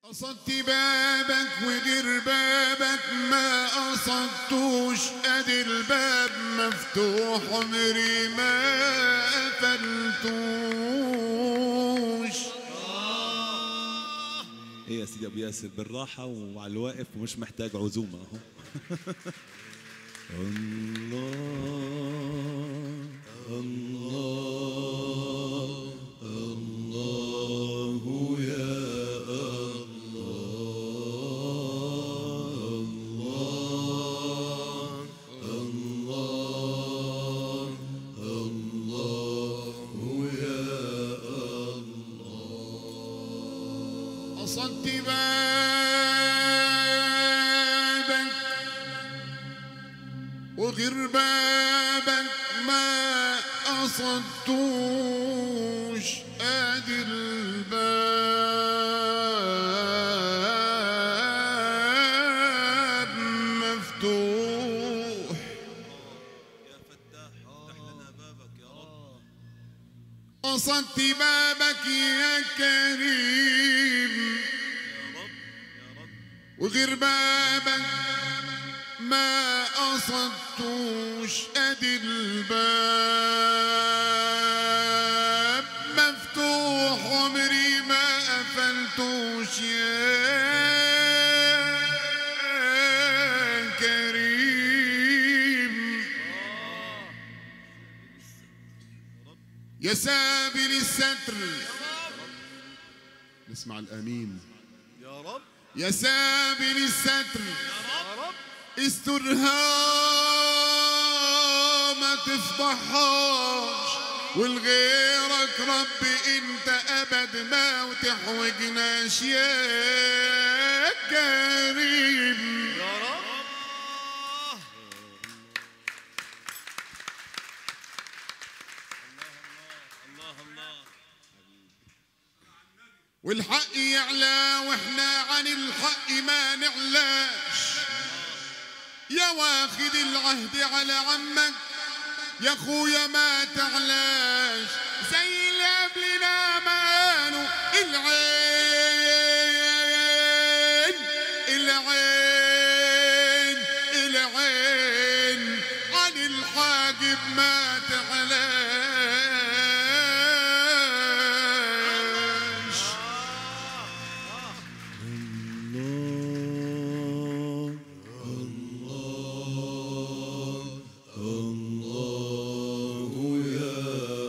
قصدت بابك وغير بابك ما قصدتوش ادي الباب مفتوح عمري ما قفلتوش ايه يا سيدي ابو ياسر بالراحه وعلى الواقف ومش محتاج عزومه اهو الله الله الله يا قصدت بابك وغير بابك ما قصدتوش ادي الباب مفتوح يا فتاح افتح لنا بابك يا رب قصدت بابك يا كريم وغير بابك ما قصدتوش ادي الباب مفتوح عمري ما قفلتوش يا كريم يا سابل الستر نسمع الامين يا رب يا سابل الستر يا رب استرها ما تفضحهاش والغيرك رب انت ابد ما وتحوجناش يا كريم يا رب الله الله والحق يعلى واحنا عن الحق ما نعلاش يا واخد العهد على عمك يا اخويا ما تعلاش زي اللي قبلنا مانو العين العين العين عن الحاجب ما تعلاش الله الله يا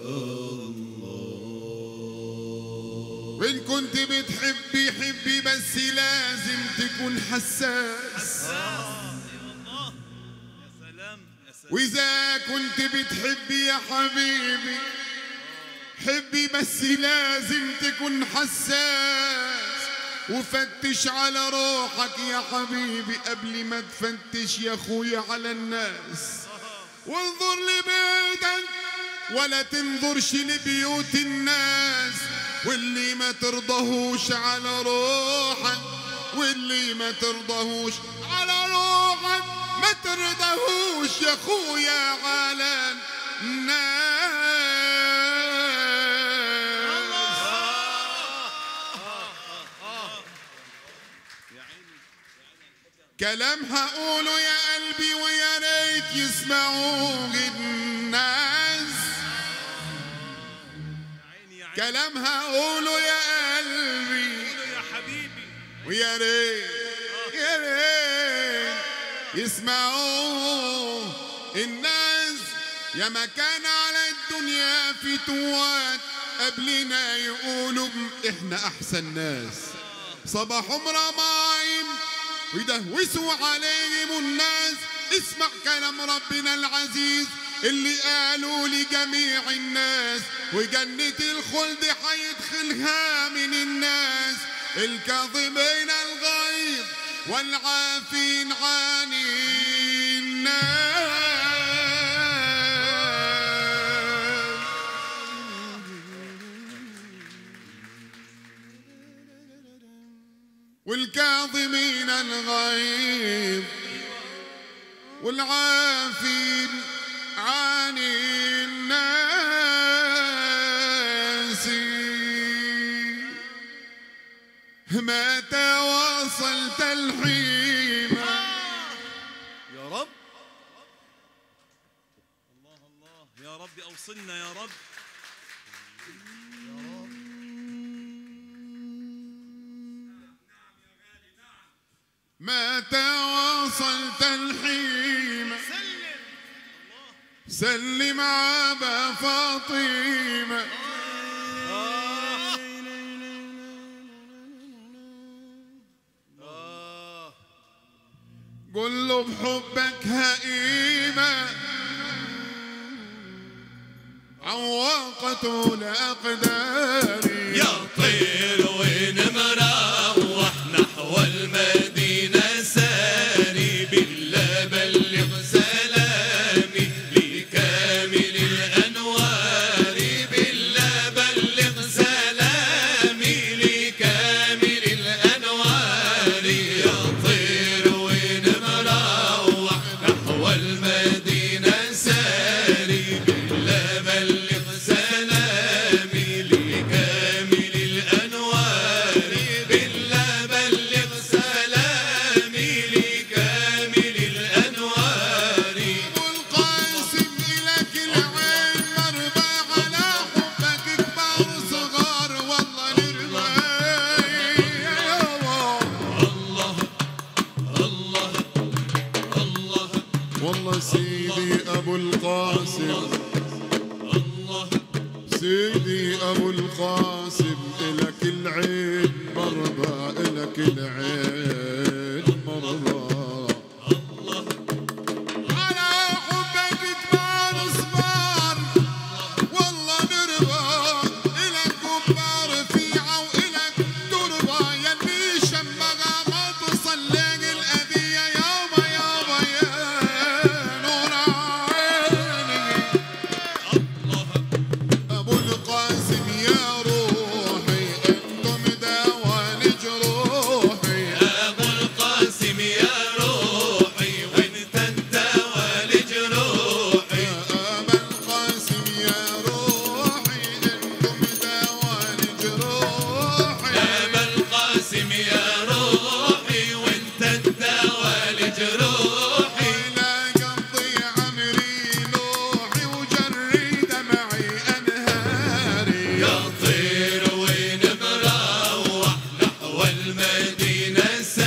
وإن كنت بتحبي حبي بس لازم تكون حساس يا سلام يا سلام وإذا كنت بتحبي يا حبيبي حبي بس لازم تكون حساس وفتش على روحك يا حبيبي قبل ما تفتش يا اخويا على الناس وانظر لبيتك ولا تنظرش لبيوت الناس واللي ما ترضهوش على روحك واللي ما ترضهوش على روحك ما ترضهوش يا اخويا على الناس كلام هقوله يا قلبي ويا ريت يسمعوه الناس عيني يا عيني كلام هقوله يا قلبي يا حبيبي ويا ريت يا ريت يسمعوه الناس يا ما كان على الدنيا فتوات قبلنا يقولوا احنا احسن ناس صباحهم رمايم ويدهوسوا عليهم الناس اسمع كلام ربنا العزيز اللي قالوا لجميع الناس وجنة الخلد حيدخلها من الناس الكاظمين الغيظ والعافين عن الناس والكاظمين الغيظ والعافين عن الناس متى وصلت الحيمة يا رب الله الله يا رب اوصلنا يا رب متى وصلت الحيمة سلم عبا فاطمة آه قل له بحبك هئيمة عواقته لأقداري يا طير وين مروح نحو المدينة ساري بالله بلغ سلامي لكامل الأنوار بالله بلغ سلامي لكامل الأنوار يا طير وين مروح نحو المدينة ساري بالله بلغ سلامي لكامل الأنوار بالله بلغ سلامي لكامل الأنوار أبو القاسم إلك العين مربى على حبك كبار صغار والله نرمى يا الله الله الله الله والله سيدي أبو القاسم الله سيدي أبو القاسم إلك العين مرضى إلك العين مرضى على حبك كبار صغار والله نرضى إلك كبار فيعة وإلك ترضى يلي شمغة ما تصلق الأذية يابا يابا يا نور عيني أبو القاسم يا روحي أنتم دوان جروحي أبو القاسم يا روحي وانت الدواء لجروحي أبا القاسم يا روحي أنتم دوان جروحي أبا القاسم يا روحي وانت الدواء لجروحي لا قضي عمري لوحي وجري دمعي أنهاري يا طير وين مروح نحو المدينة